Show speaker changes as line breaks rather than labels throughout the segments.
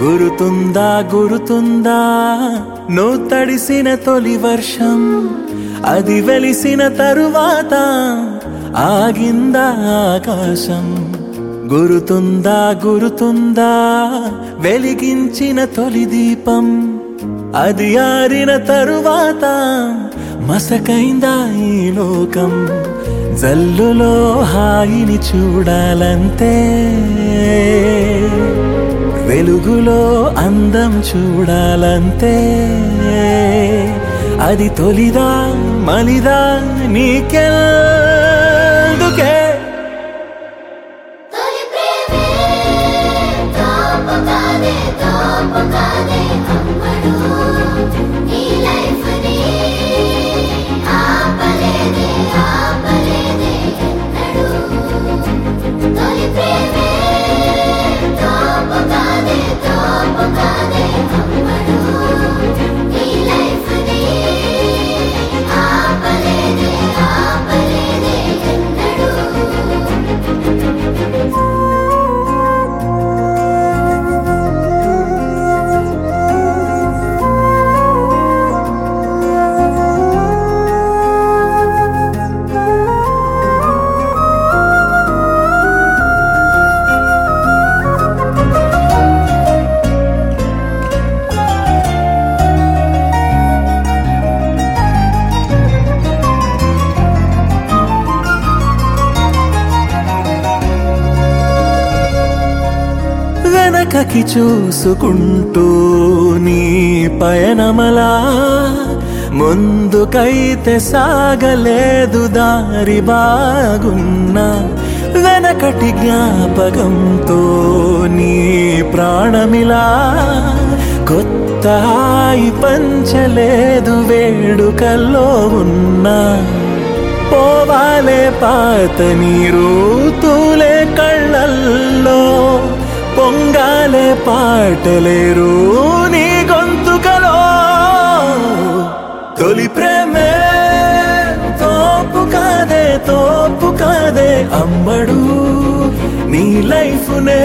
గురుతుందా గురుతుందా నువ్వు తడిసిన తొలి వర్షం అది వెలిసిన తరువాత ఆగిందా ఆకాశం గురుతుందా గురుతుందా వెలిగించిన తొలి దీపం అది ఆరిన తరువాత మసకైందా ఈ లోకం జల్లులో హాయిని చూడాలంతే వెలుగులో అందం చూడాలంతే అది తొలిదా మలిదా నీకెల్దుకే
తొలి ప్రేమే తోపుకాదే తోపుకాదే అమ్మడు నీ లైఫ్ ని ఆపలేదే ఆపలేదే ఎన్నడు తొలి ప్రేమే తోపుకాదే తోపుకాదే అమ్మడు నీ లైఫ్ ని ఆపలేదే ఆపలేదే ఎన్నడు
వెనకకి చూసుకుంటూ నీ పయనమలా ముందుకైతే సాగలేదు దారి బాగున్నా వెనకటి జ్ఞాపకంతో నీ ప్రాణమిలా కొత్త హాయి పంచలేదు వేడుకల్లో ఉన్నా పోవాలే పాత నీరు తూలే కళ్ళల్లో పొంగాలే పాటలేరు నీ గొంతుకలో తొలి ప్రేమే తోపు కాదే తోపు కాదే అమ్మడు నీ లైఫ్నే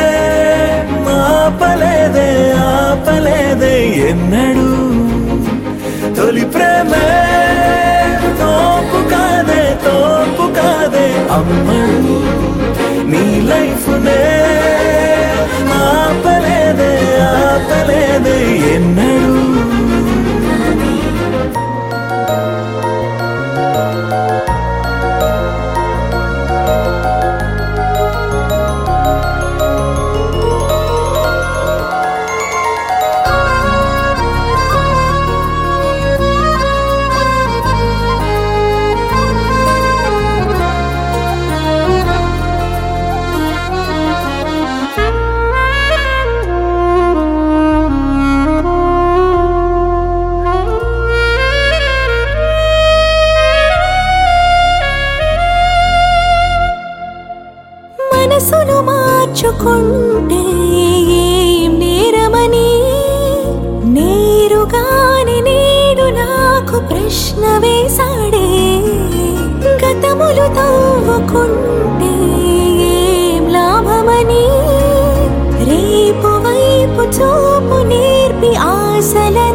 ఆపలేదే ఆపలేదే ఎన్నడు తొలి ప్రేమే తోపు కాదే తోపు కాదే అమ్మడు నీ లైఫ్నే ఆపలేదే ఆపలేదే ఎన్నడు
మనసును మార్చుకుంటే ఏం నేరమని నేరుగానే నేడు నాకు ప్రశ్న వేశాడే గతములు తవ్వుకుంటే ఏం లాభమని రేపు వైపు చూపు నేర్పి ఆశల